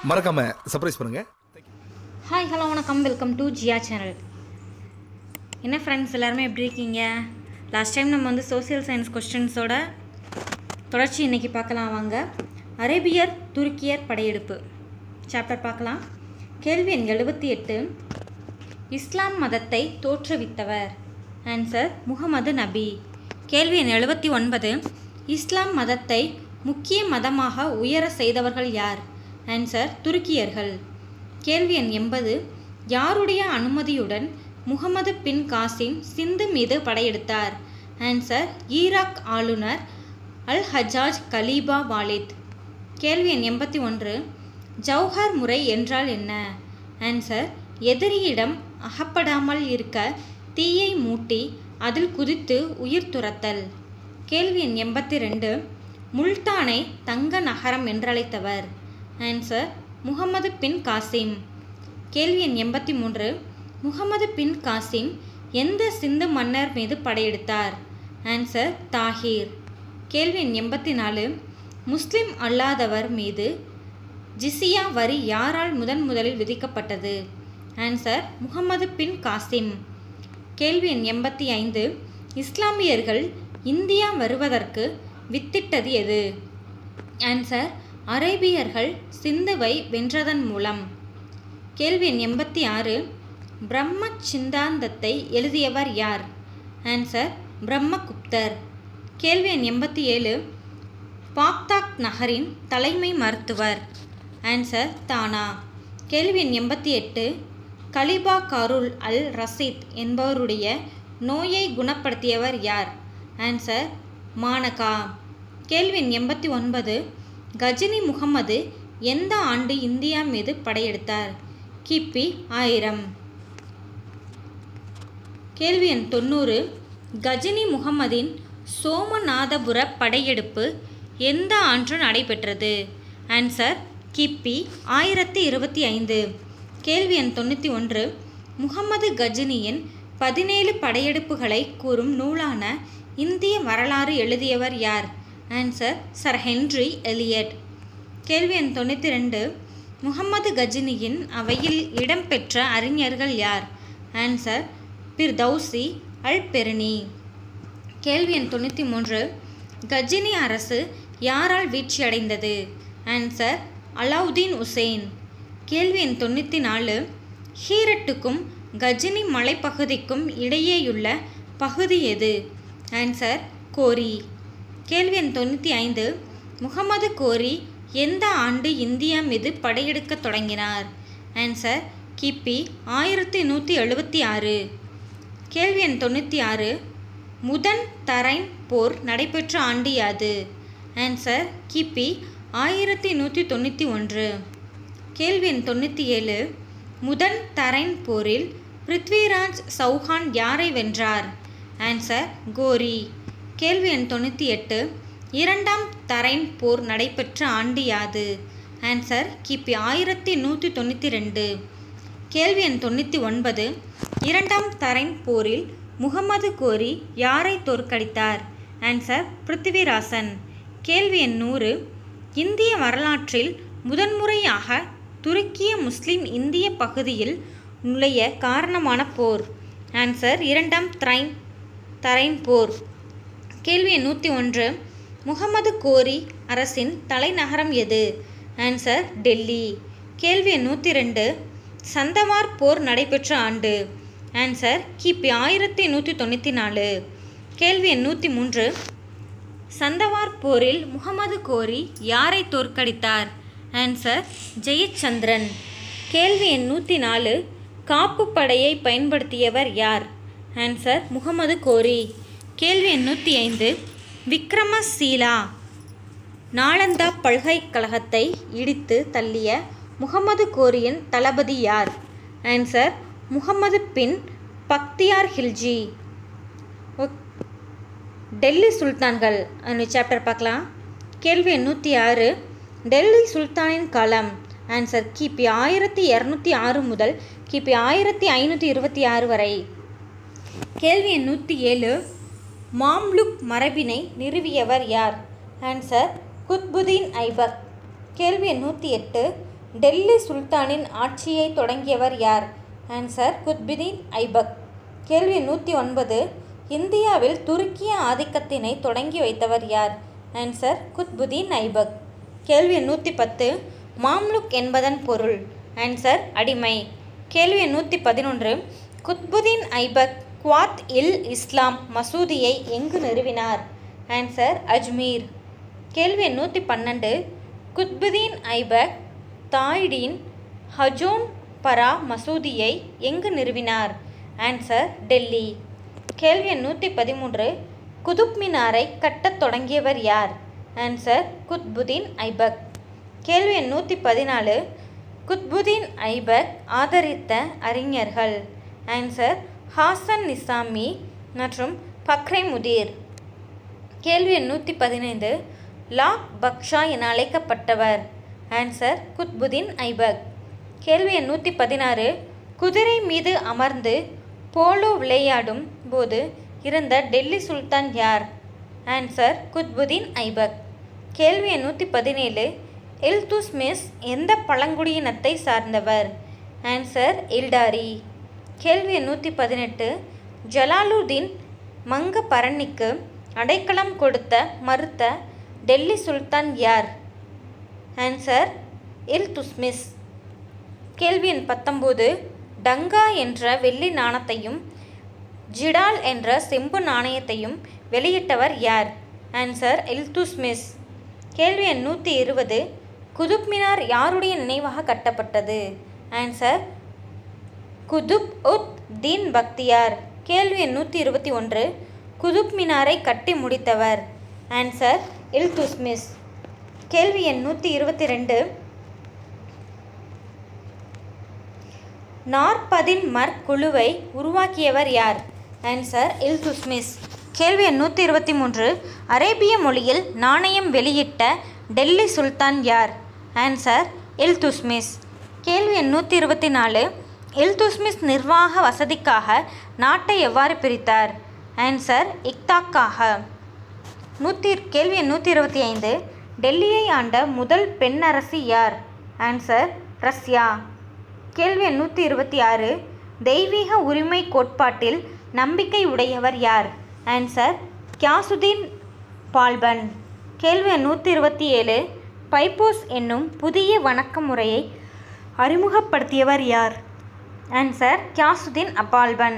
மறக்காம சர்ப்ரைஸ் பண்ணுங்க hi hello வணக்கம் வெல்கம் டு ஜியா சேனல் என்ன ஃப்ரெண்ட்ஸ் எல்லாருமே எப்படி இருக்கீங்க லாஸ்ட் டைம் நம்ம வந்து சோஷியல் சயின்ஸ் கொஸ்டின்ஸோட தொடர்ச்சி இன்றைக்கி பார்க்கலாம் வாங்க அரேபியர் துருக்கியர் படையெடுப்பு சாப்டர் பார்க்கலாம் கேள்வி எண் எழுபத்தி எட்டு இஸ்லாம் மதத்தை தோற்றுவித்தவர் ஆன்சர் முகமது நபி கேள்வி எண் எழுபத்தி ஒன்பது இஸ்லாம் மதத்தை முக்கிய மதமாக உயர செய்தவர்கள் யார் ஆன்சர் துருக்கியர்கள் கேள்வி எண் எண்பது யாருடைய அனுமதியுடன் முகமது பின் காசிம் சிந்து மீது படையெடுத்தார் ஆன்சர் ஈராக் ஆளுநர் அல் ஹஜாஜ் கலீபா வாலித் கேள்வி எண் எண்பத்தி ஒன்று ஜௌஹர் முறை என்றால் என்ன ஆன்சர் எதிரியிடம் அகப்படாமல் இருக்க தீயை மூட்டி அதில் குதித்து உயிர் துரத்தல் கேள்வி எண் எண்பத்தி ரெண்டு முல்தானை தங்க நகரம் என்றழைத்தவர் ஆன்சர் முகமது பின் காசிம் கேள்வி எண் எண்பத்தி மூன்று முகமது பின் காசிம் எந்த சிந்து மன்னர் மீது படையெடுத்தார் ஆன்சர் தாஹீர் கேள்வி எண் எண்பத்தி நாலு முஸ்லிம் அல்லாதவர் மீது ஜிசியா வரி யாரால் முதன் முதலில் விதிக்கப்பட்டது ஆன்சர் முகமது பின் காசிம் கேள்வி எண் எண்பத்தி ஐந்து இஸ்லாமியர்கள் இந்தியா வருவதற்கு வித்திட்டது எது ஆன்சர் அரேபியர்கள் சிந்துவை வென்றதன் மூலம் கேள்வி எண் எண்பத்தி ஆறு பிரம்ம சிந்தாந்தத்தை எழுதியவர் யார் ஆன்சர் பிரம்மகுப்தர் கேள்வி எண் எண்பத்தி ஏழு பாக்தாக் நகரின் தலைமை மருத்துவர் ஆன்சர் தானா கேள்வி எண் எண்பத்தி எட்டு கலிபா காருல் அல் ரசீத் என்பவருடைய நோயை குணப்படுத்தியவர் யார் ஆன்சர் மானகா கேள்வி எண் எண்பத்தி ஒன்பது கஜினி முகமது எந்த ஆண்டு இந்தியா மீது படையெடுத்தார் கிபி ஆயிரம் கேள்வி எண் தொண்ணூறு கஜினி முகமதின் சோமநாதபுர படையெடுப்பு எந்த ஆண்டு நடைபெற்றது ஆன்சர் கிபி ஆயிரத்தி இருபத்தி ஐந்து கேள்வி எண் தொண்ணூற்றி ஒன்று முகமது கஜினியின் பதினேழு படையெடுப்புகளை கூறும் நூலான இந்திய வரலாறு எழுதியவர் யார் ஆன்சர் சர் ஹென்றி எலியட் கேள்வி எண் தொண்ணூற்றி ரெண்டு முகமது கஜினியின் அவையில் இடம்பெற்ற அறிஞர்கள் யார் ஆன்சர் பிர்தௌசி அல் பெருனி கேள்வி எண் தொண்ணூற்றி மூன்று கஜினி அரசு யாரால் வீழ்ச்சியடைந்தது ஆன்சர் அலாவுதீன் உசேன் கேள்வி எண் தொண்ணூற்றி நாலு ஹீரட்டுக்கும் கஜினி மலைப்பகுதிக்கும் இடையேயுள்ள பகுதி எது ஆன்சர் கோரி கேள்வி எண் தொண்ணூற்றி ஐந்து முகமது கோரி எந்த ஆண்டு இந்தியா மீது படையெடுக்கத் தொடங்கினார் ஆன்சர் கிபி ஆயிரத்தி நூற்றி எழுபத்தி ஆறு கேள்வி எண் தொண்ணூற்றி ஆறு முதன் தரைன் போர் நடைபெற்ற ஆண்டு யாது ஆன்சர் கிபி ஆயிரத்தி நூற்றி தொண்ணூற்றி ஒன்று கேள்வி எண் தொண்ணூற்றி ஏழு முதன் தரைன் போரில் பிருத்விராஜ் சௌஹான் யாரை வென்றார் ஆன்சர் கோரி கேள்வி எண் தொண்ணூற்றி எட்டு இரண்டாம் தரைன் போர் நடைபெற்ற ஆண்டு யாது ஆன்சர் கிபி ஆயிரத்தி நூற்றி தொண்ணூற்றி ரெண்டு கேள்வி எண் தொண்ணூற்றி ஒன்பது இரண்டாம் தரைன் போரில் முகமது கோரி யாரை தோற்கடித்தார் ஆன்சர் பிருத்திவிராசன் கேள்வி எண் நூறு இந்திய வரலாற்றில் முதன்முறையாக துருக்கிய முஸ்லிம் இந்திய பகுதியில் நுழைய காரணமான போர் ஆன்சர் இரண்டாம் த்ரைன் தரைன் போர் கேள்வி எண் நூற்றி ஒன்று முகமது கோரி அரசின் தலைநகரம் எது ஆன்சர் டெல்லி கேள்வி எண் நூற்றி ரெண்டு சந்தமார் போர் நடைபெற்ற ஆண்டு ஆன்சர் கிபி ஆயிரத்தி நூற்றி தொண்ணூற்றி நாலு கேள்வி எண் நூற்றி மூன்று சந்தவார் போரில் முகமது கோரி யாரை தோற்கடித்தார் ஆன்சர் ஜெயச்சந்திரன் கேள்வி எண் நூற்றி நாலு காப்பு படையை பயன்படுத்தியவர் யார் ஆன்சர் முகமது கோரி கேள்வி எண் நூற்றி ஐந்து விக்ரமசீலா நாளந்தா பல்கலைக்கழகத்தை இடித்து தள்ளிய முகமது கோரியின் தளபதி யார் ஆன்சர் முகமது பின் பக்தியார் ஹில்ஜி ஓக்- டெல்லி சுல்தான்கள் அந்த சாப்டர் பார்க்கலாம் கேள்வி நூற்றி ஆறு டெல்லி சுல்தானின் காலம் ஆன்சர் கிபி ஆயிரத்தி இரநூத்தி ஆறு முதல் கிபி ஆயிரத்தி ஐநூற்றி இருபத்தி ஆறு வரை கேள்வி எண் நூற்றி ஏழு மாம்லுக் மரபினை நிறுவியவர் யார் ஆன்சர் குத்புதீன் ஐபக் கேள்வி எண் நூற்றி எட்டு டெல்லி சுல்தானின் ஆட்சியை தொடங்கியவர் யார் ஆன்சர் குத்புதீன் ஐபக் கேள்வி நூற்றி ஒன்பது இந்தியாவில் துருக்கிய ஆதிக்கத்தினை தொடங்கி வைத்தவர் யார் ஆன்சர் குத்புதீன் ஐபக் கேள்வி நூற்றி பத்து மாம்லுக் என்பதன் பொருள் ஆன்சர் அடிமை கேள்வி நூற்றி பதினொன்று குத்புதீன் ஐபக் குவாத் இல் இஸ்லாம் மசூதியை எங்கு நிறுவினார் ஆன்சர் அஜ்மீர் கேள்வி நூற்றி பன்னெண்டு குத்புதீன் ஐபக் தாய்டீன் ஹஜோன் பரா மசூதியை எங்கு நிறுவினார் ஆன்சர் டெல்லி கேள்வி எண் நூற்றி பதிமூன்று குதுப் மினாரை கட்டத் தொடங்கியவர் யார் ஆன்சர் குத்புதீன் ஐபக் கேள்வி எண் நூற்றி பதினாலு குத்புதீன் ஐபக் ஆதரித்த அறிஞர்கள் ஆன்சர் ஹாசன் நிசாமி மற்றும் பக்ரை முதீர் கேள்வி எண் நூற்றி பதினைந்து லாக் பக்ஷா என அழைக்கப்பட்டவர் ஆன்சர் குத்புதீன் ஐபக் கேள்வி எண் நூற்றி பதினாறு குதிரை மீது அமர்ந்து போலோ விளையாடும் போது இருந்த டெல்லி சுல்தான் யார் ஆன்சர் குத்புதீன் ஐபக் கேள்வி எண் நூற்றி பதினேழு இல்துஸ்மிஸ் எந்த பழங்குடியினத்தை சார்ந்தவர் ஆன்சர் இல்டாரி கேள்வி எண் நூற்றி பதினெட்டு ஜலாலுதீன் மங்க பரணிக்கு அடைக்கலம் கொடுத்த மறுத்த டெல்லி சுல்தான் யார் ஆன்சர் இல்துஸ்மிஸ் கேள்வி எண் பத்தொம்போது டங்கா என்ற வெள்ளி நாணயத்தையும் ஜிடால் என்ற செம்பு நாணயத்தையும் வெளியிட்டவர் யார் ஆன்சர் இல்துஸ்மிஸ் கேள்வி எண் நூற்றி இருபது குதுப் மினார் யாருடைய நினைவாக கட்டப்பட்டது ஆன்சர் குதுப் உத் தீன் பக்தியார் கேள்வி எண் நூற்றி இருபத்தி ஒன்று குதுப் மினாரை கட்டி முடித்தவர் ஆன்சர் இல்துஸ்மிஸ் கேள்வி எண் நூற்றி இருபத்தி ரெண்டு நாற்பதின் மர் குழுவை உருவாக்கியவர் யார் ஆன்சர் இல்துஸ்மிஸ் கேள்வி எண் நூற்றி இருபத்தி மூன்று அரேபிய மொழியில் நாணயம் வெளியிட்ட டெல்லி சுல்தான் யார் ஆன்சர் இல்துஸ்மிஸ் கேள்வி எண் நூற்றி இருபத்தி நாலு இல்துஸ்மிஸ் நிர்வாக வசதிக்காக நாட்டை எவ்வாறு பிரித்தார் ஆன்சர் இக்தாக்காக நூற்றி கேள்வி எண் நூற்றி இருபத்தி ஐந்து டெல்லியை ஆண்ட முதல் பெண் அரசி யார் ஆன்சர் ரஷ்யா கேள்வி எண் நூற்றி இருபத்தி ஆறு தெய்வீக உரிமை கோட்பாட்டில் நம்பிக்கை உடையவர் யார் ஆன்சர் கியாசுதீன் பால்பன் கேள்வி எண் நூற்றி இருபத்தி ஏழு பைப்போஸ் என்னும் புதிய வணக்க முறையை அறிமுகப்படுத்தியவர் யார் ஆன்சர் கியாசுதீன் அபால்பன்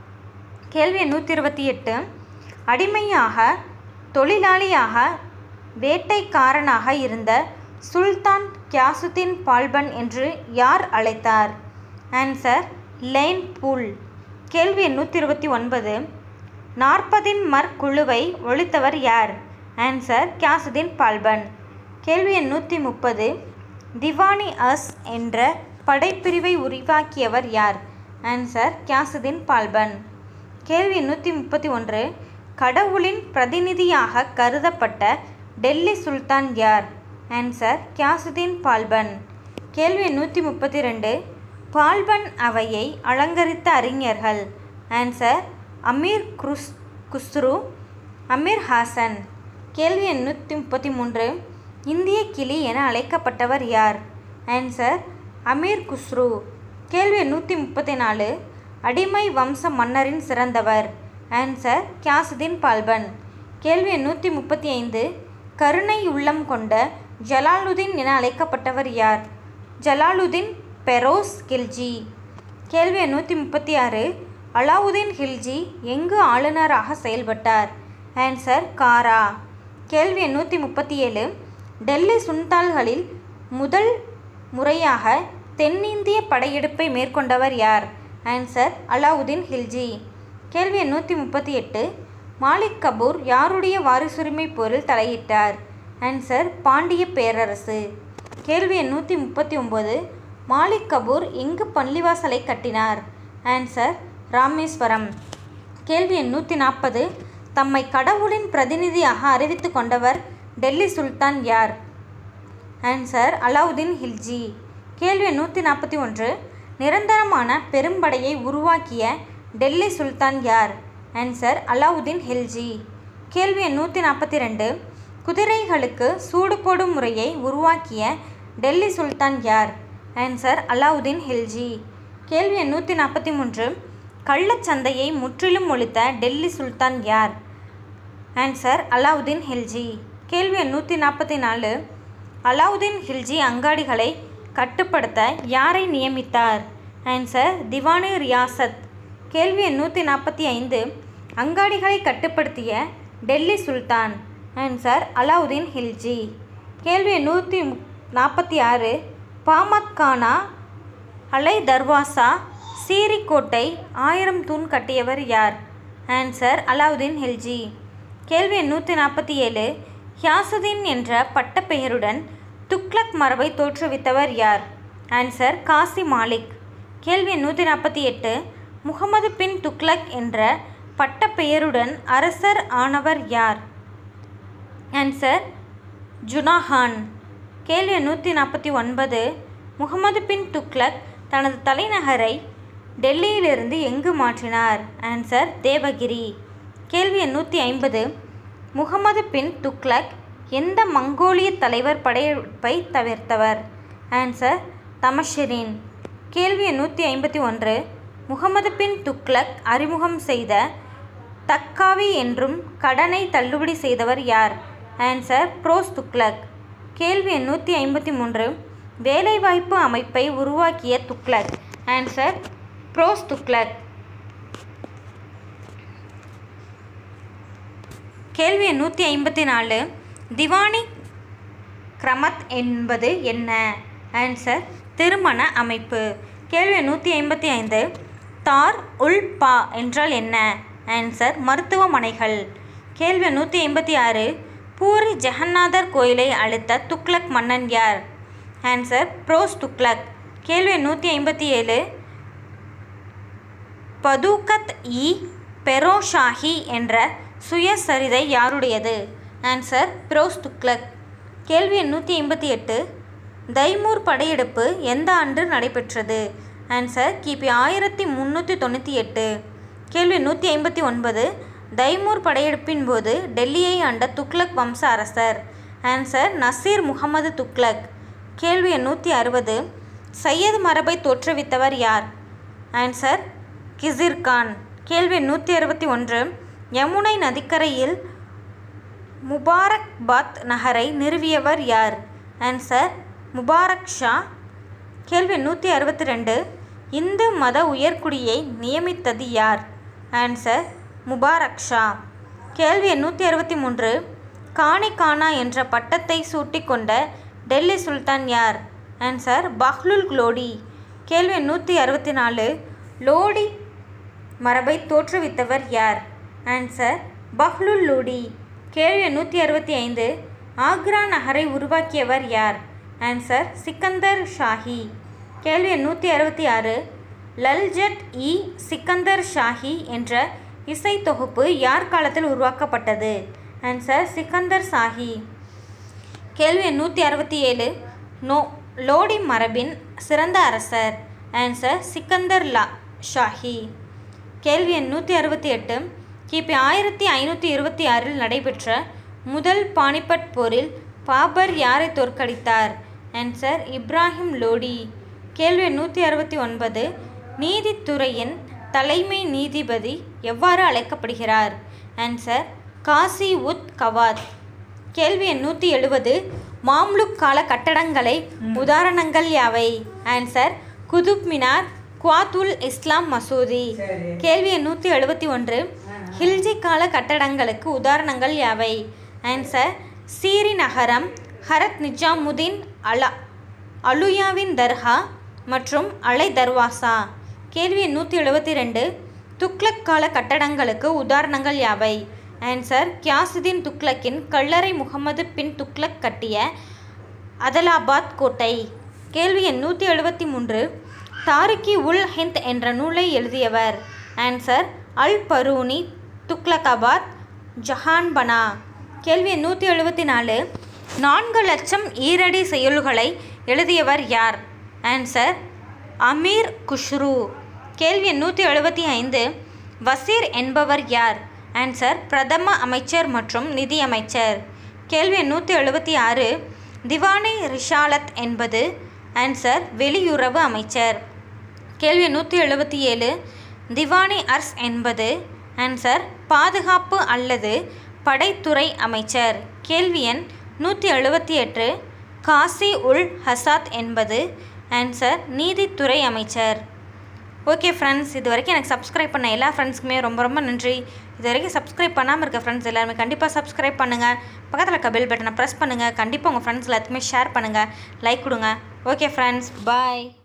கேள்வி எண் நூற்றி இருபத்தி எட்டு அடிமையாக தொழிலாளியாக வேட்டைக்காரனாக இருந்த சுல்தான் கியாசுதீன் பால்பன் என்று யார் அழைத்தார் ஆன்சர் லைன் பூல் கேள்வி எண் நூற்றி இருபத்தி ஒன்பது நாற்பதின் மர் குழுவை ஒழித்தவர் யார் ஆன்சர் கியாசுதீன் பால்பன் கேள்வி எண் நூற்றி முப்பது திவானி அஸ் என்ற படைப்பிரிவை உருவாக்கியவர் யார் ஆன்சர் கியாசுதீன் பால்பன் கேள்வி நூற்றி முப்பத்தி ஒன்று கடவுளின் பிரதிநிதியாக கருதப்பட்ட டெல்லி சுல்தான் யார் ஆன்சர் கியாசுதீன் பால்பன் கேள்வி நூற்றி முப்பத்தி ரெண்டு பால்பன் அவையை அலங்கரித்த அறிஞர்கள் ஆன்சர் அமீர் குருஸ் குஸ்ரு அமீர் ஹாசன் கேள்வி எண் நூற்றி முப்பத்தி மூன்று இந்திய கிளி என அழைக்கப்பட்டவர் யார் ஆன்சர் அமீர் குஸ்ரு கேள்வி எண் நூற்றி முப்பத்தி நாலு அடிமை வம்ச மன்னரின் சிறந்தவர் ஆன்சர் கியாசுதீன் பால்பன் கேள்வி எண் நூற்றி முப்பத்தி ஐந்து கருணை உள்ளம் கொண்ட ஜலாலுதீன் என அழைக்கப்பட்டவர் யார் ஜலாலுதீன் பெரோஸ் கில்ஜி கேள்வி எண் நூற்றி முப்பத்தி ஆறு அலாவுதீன் ஹில்ஜி எங்கு ஆளுநராக செயல்பட்டார் ஆன்சர் காரா கேள்வி எண் நூற்றி முப்பத்தி ஏழு டெல்லி சுல்தான்களில் முதல் முறையாக தென்னிந்திய படையெடுப்பை மேற்கொண்டவர் யார் ஆன்சர் அலாவுதீன் ஹில்ஜி கேள்வி எண் நூற்றி முப்பத்தி எட்டு மாலிக் கபூர் யாருடைய வாரிசுரிமை போரில் தலையிட்டார் ஆன்சர் பாண்டிய பேரரசு கேள்வி எண் நூற்றி முப்பத்தி ஒம்பது மாலிக் கபூர் எங்கு பள்ளிவாசலை கட்டினார் ஆன்சர் ராமேஸ்வரம் கேள்வி எண் நூற்றி நாற்பது தம்மை கடவுளின் பிரதிநிதியாக அறிவித்து கொண்டவர் டெல்லி சுல்தான் யார் ஆன்சர் அலாவுதீன் ஹில்ஜி கேள்வி எண் நூற்றி நாற்பத்தி ஒன்று நிரந்தரமான பெரும்படையை உருவாக்கிய டெல்லி சுல்தான் யார் ஆன்சர் அலாவுதீன் ஹில்ஜி கேள்வி எண் நூற்றி நாற்பத்தி ரெண்டு குதிரைகளுக்கு சூடு போடும் முறையை உருவாக்கிய டெல்லி சுல்தான் யார் ஆன்சர் அலாவுதீன் ஹில்ஜி கேள்வி எண் நூற்றி நாற்பத்தி மூன்று கள்ளச்சந்தையை முற்றிலும் ஒழித்த டெல்லி சுல்தான் யார் ஆன்சர் அலாவுதீன் ஹில்ஜி கேள்வி எண் நூற்றி நாற்பத்தி நாலு அலாவுதீன் ஹில்ஜி அங்காடிகளை கட்டுப்படுத்த யாரை நியமித்தார் ஆன்சர் திவானி ரியாசத் கேள்வி எண் நூற்றி நாற்பத்தி ஐந்து அங்காடிகளை கட்டுப்படுத்திய டெல்லி சுல்தான் ஆன்சர் அலாவுதீன் ஹில்ஜி கேள்வி எண் நூற்றி நாற்பத்தி ஆறு பாமத் கானா அலை தர்வாசா சீரிக்கோட்டை ஆயிரம் தூண் கட்டியவர் யார் ஆன்சர் அலாவுதீன் ஹில்ஜி கேள்வி எண் நூற்றி நாற்பத்தி ஏழு ஹியாசுதீன் என்ற பட்டப்பெயருடன் துக்ளக் மரபை தோற்றுவித்தவர் யார் ஆன்சர் காசி மாலிக் கேள்வி எண் நூற்றி நாற்பத்தி எட்டு முகமது பின் துக்ளக் என்ற பட்டப்பெயருடன் அரசர் ஆனவர் யார் ஆன்சர் ஜுனாஹான் கேள்வி எண் நூற்றி நாற்பத்தி ஒன்பது முகமது பின் துக்ளக் தனது தலைநகரை டெல்லியிலிருந்து எங்கு மாற்றினார் ஆன்சர் தேவகிரி கேள்வி எண் நூற்றி ஐம்பது முகமது பின் துக்ளக் எந்த மங்கோலிய தலைவர் படையெடுப்பை தவிர்த்தவர் ஆன்சர் தமஷிரின் கேள்வி எண் நூற்றி ஐம்பத்தி ஒன்று முகமது பின் துக்ளக் அறிமுகம் செய்த தக்காவி என்றும் கடனை தள்ளுபடி செய்தவர் யார் ஆன்சர் ப்ரோஸ் துக்ளக் கேள்வி எண் நூற்றி ஐம்பத்தி மூன்று வேலைவாய்ப்பு அமைப்பை உருவாக்கிய துக்ளக் ஆன்சர் ப்ரோஸ் துக்ளக் கேள்வி எண் நூற்றி ஐம்பத்தி நாலு திவானி கிரமத் என்பது என்ன ஆன்சர் திருமண அமைப்பு கேள்வி எண் நூற்றி ஐம்பத்தி ஐந்து தார் உல் பா என்றால் என்ன ஆன்சர் மருத்துவமனைகள் கேள்வி எண் நூற்றி ஐம்பத்தி ஆறு பூரி ஜெகநாதர் கோயிலை அழித்த துக்ளக் மன்னன் யார் ஆன்சர் ப்ரோஸ் துக்ளக் கேள்வி எண் நூற்றி ஐம்பத்தி ஏழு பதூகத் இ பெரோஷாஹி என்ற சுயசரிதை யாருடையது ஆன்சர் ப்ரோஸ் துக்ளக் கேள்வி எண் நூற்றி ஐம்பத்தி எட்டு தைமூர் படையெடுப்பு எந்த ஆண்டு நடைபெற்றது ஆன்சர் கிபி ஆயிரத்தி முந்நூற்றி தொண்ணூற்றி எட்டு கேள்வி நூற்றி ஐம்பத்தி ஒன்பது தைமூர் படையெடுப்பின் போது டெல்லியை ஆண்ட துக்ளக் வம்ச அரசர் ஆன்சர் நசீர் முகமது துக்ளக் கேள்வி எண் நூற்றி அறுபது சையது மரபை தோற்றுவித்தவர் யார் ஆன்சர் கிசிர் கான் கேள்வி நூற்றி அறுபத்தி ஒன்று யமுனை நதிக்கரையில் முபாரக்பாத் நகரை நிறுவியவர் யார் ஆன்சர் முபாரக் ஷா கேள்வி நூற்றி அறுபத்தி ரெண்டு இந்து மத உயர்குடியை நியமித்தது யார் ஆன்சர் முபாரக் ஷா கேள்வி நூற்றி அறுபத்தி மூன்று கானி கானா என்ற பட்டத்தை சூட்டிக்கொண்ட டெல்லி சுல்தான் யார் ஆன்சர் பஹ்லுல் லோடி கேள்வி நூற்றி அறுபத்தி நாலு லோடி மரபை தோற்றுவித்தவர் யார் ஆன்சர் பஹ்லுல் லோடி கேள்வி நூற்றி அறுபத்தி ஐந்து ஆக்ரா நகரை உருவாக்கியவர் யார் ஆன்சர் சிக்கந்தர் ஷாஹி கேள்வி நூற்றி அறுபத்தி ஆறு லல்ஜட் இ சிக்கந்தர் ஷாஹி என்ற இசை தொகுப்பு யார் காலத்தில் உருவாக்கப்பட்டது ஆன்சர் சிக்கந்தர் ஷாஹி கேள்வி எண் நூற்றி அறுபத்தி ஏழு நோ லோடி மரபின் சிறந்த அரசர் ஆன்சர் சிக்கந்தர் லா ஷாஹி கேள்வி எண் நூற்றி அறுபத்தி எட்டு கிபி ஆயிரத்தி ஐநூற்றி இருபத்தி ஆறில் நடைபெற்ற முதல் பானிபட் போரில் பாபர் யாரை தோற்கடித்தார் ஆன்சர் இப்ராஹிம் லோடி கேள்வி எண் நூற்றி அறுபத்தி ஒன்பது நீதித்துறையின் தலைமை நீதிபதி எவ்வாறு அழைக்கப்படுகிறார் ஆன்சர் காசி உத் கவாத் கேள்வி எண் நூற்றி எழுபது மாம்லுக் கால கட்டடங்களை உதாரணங்கள் யாவை ஆன்சர் குதுப் மினார் குவாத்துல் இஸ்லாம் மசூதி சரி. கேள்வி எண் நூற்றி எழுபத்தி ஒன்று ஹில்ஜி கால கட்டடங்களுக்கு உதாரணங்கள் யாவை ஆன்சர் சீரி நகரம் ஹரத் நிஜாமுதீன் அலா அலுயாவின் தர்கா மற்றும் அலை தர்வாசா கேள்வி எண் நூற்றி எழுபத்தி ரெண்டு துக்ளக் கால கட்டடங்களுக்கு உதாரணங்கள் யாவை ஆன்சர் கியாசுதீன் துக்ளக்கின் கல்லறை முகமது பின் துக்ளக் கட்டிய அதலாபாத் கோட்டை கேள்வி எண் நூற்றி எழுபத்தி மூன்று தாரிகி உல் ஹிந்த் என்ற நூலை எழுதியவர் ஆன்சர் அல் பரூனி துக்லகாபாத் ஜஹான்பனா கேள்வி எண் நூற்றி எழுபத்தி நாலு நான்கு லட்சம் ஈரடி செயல்களை எழுதியவர் யார் ஆன்சர் அமீர் குஷ்ரு கேள்வி எண் நூற்றி எழுபத்தி ஐந்து வசீர் என்பவர் யார் ஆன்சர் பிரதம அமைச்சர் மற்றும் நிதியமைச்சர் கேள்வி எண் நூற்றி எழுபத்தி ஆறு திவானி ரிஷாலத் என்பது ஆன்சர் வெளியுறவு அமைச்சர் கேள்வி நூற்றி எழுபத்தி ஏழு திவானி அர்ஸ் என்பது ஆன்சர் பாதுகாப்பு அல்லது படைத்துறை அமைச்சர் கேள்வி எண் நூற்றி எழுபத்தி எட்டு காசி உல் ஹசாத் என்பது ஆன்சர் நீதித்துறை அமைச்சர் ஓகே ஃப்ரெண்ட்ஸ் இது வரைக்கும் எனக்கு சப்ஸ்கிரைப் பண்ண எல்லா ஃப்ரெண்ட்ஸ்க்குமே ரொம்ப ரொம்ப நன்றி இது வரைக்கும் சப்ஸ்கிரைப் பண்ணாமல் இருக்க ஃப்ரெண்ட்ஸ் எல்லாருமே கண்டிப்பாக சப்ஸ்கிரைப் பண்ணுங்கள் பக்கத்தில் இருக்க பெல் பட்டனை ப்ரெஸ் பண்ணுங்கள் கண்டிப்பாக உங்கள் ஃப்ரெண்ட்ஸ் எல்லாத்துக்குமே ஷேர் பண்ணுங்கள் லைக் கொடுங்க ஓகே ஃப்ரெண்ட்ஸ் பாய்